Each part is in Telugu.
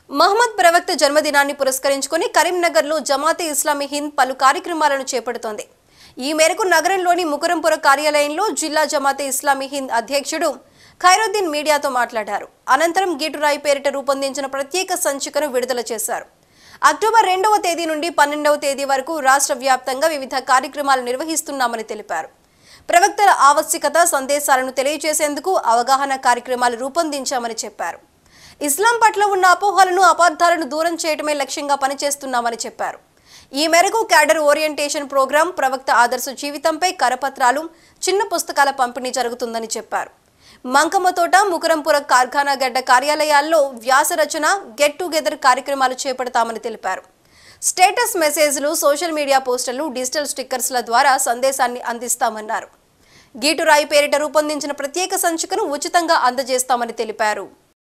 మహమ్మద్ ప్రవక్త జన్మదినాన్ని పురస్కరించుకుని కరీంనగర్లో జమాతే ఇస్లామీ హింద్ పలు కార్యక్రమాలను చేపడుతోంది ఈ మేరకు నగరంలోని ముకురంపుర కార్యాలయంలో జిల్లా జమాతే ఇస్లామీ హింద్ అధ్యక్షుడు ఖైరుద్దీన్ మీడియాతో మాట్లాడారు అనంతరం గీటురాయి పేరిట రూపొందించిన ప్రత్యేక సంచికను విడుదల చేశారు అక్టోబర్ రెండవ తేదీ నుండి పన్నెండవ తేదీ వరకు రాష్ట్ర వ్యాప్తంగా వివిధ కార్యక్రమాలు నిర్వహిస్తున్నామని తెలిపారు ప్రవక్తల ఆవశ్యకత సందేశాలను తెలియజేసేందుకు అవగాహన కార్యక్రమాలు రూపొందించామని చెప్పారు ఇస్లాం పట్ల ఉన్న అపోహలను అపార్థాలను దూరం చేయడమే లక్ష్యంగా పనిచేస్తున్నామని చెప్పారు ఈ మేరకు క్యాడర్ ఓరియంటేషన్ ప్రోగ్రాం ప్రవక్త ఆదర్శ జీవితంపై కరపత్రాలు చిన్న పుస్తకాల పంపిణీ జరుగుతుందని చెప్పారు మంకమ్మతోట ముకురంపుర కార్ఖానా గడ్డ కార్యాలయాల్లో వ్యాస రచన గెట్ టుగెదర్ కార్యక్రమాలు చేపడతామని తెలిపారు స్టేటస్ మెసేజ్లు సోషల్ మీడియా పోస్టులు డిజిటల్ స్టిక్కర్స్ల ద్వారా సందేశాన్ని అందిస్తామన్నారు గీటురాయి పేరిట రూపొందించిన ప్రత్యేక సంచికను ఉచితంగా అందజేస్తామని తెలిపారు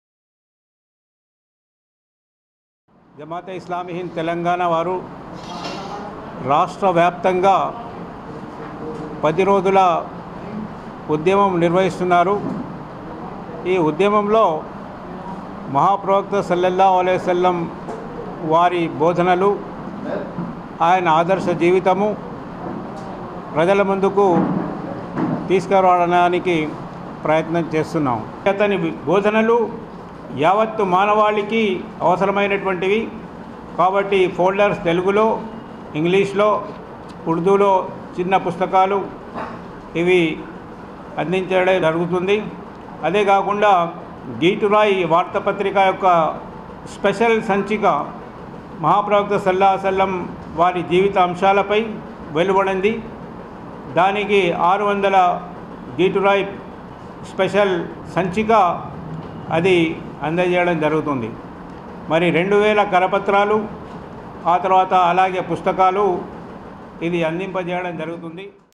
జమాతే ఇస్లామీ హింద్ తెలంగాణ వారు రాష్ట్ర వ్యాప్తంగా పది రోజుల ఉద్యమం నిర్వహిస్తున్నారు ఈ ఉద్యమంలో మహాప్రవక్త సల్లల్లా అలైవల్లం వారి బోధనలు ఆయన ఆదర్శ జీవితము ప్రజల ముందుకు తీసుకురావడానికి ప్రయత్నం చేస్తున్నాం అతని బోధనలు యావత్తు మానవాళికి అవసరమైనటువంటివి కాబట్టి ఫోల్డర్స్ తెలుగులో ఇంగ్లీష్లో ఉర్దూలో చిన్న పుస్తకాలు ఇవి అందించడం జరుగుతుంది అదే కాకుండా గీటురాయి వార్తాపత్రిక యొక్క స్పెషల్ సంచిక మహాప్రవక్త సల్లా సల్లం వారి జీవిత అంశాలపై వెలువడింది దానికి ఆరు వందల గీటురాయి స్పెషల్ సంచిక అది అందజేయడం జరుగుతుంది మరి రెండు వేల కరపత్రాలు ఆ తర్వాత అలాగే పుస్తకాలు ఇది అందింపజేయడం జరుగుతుంది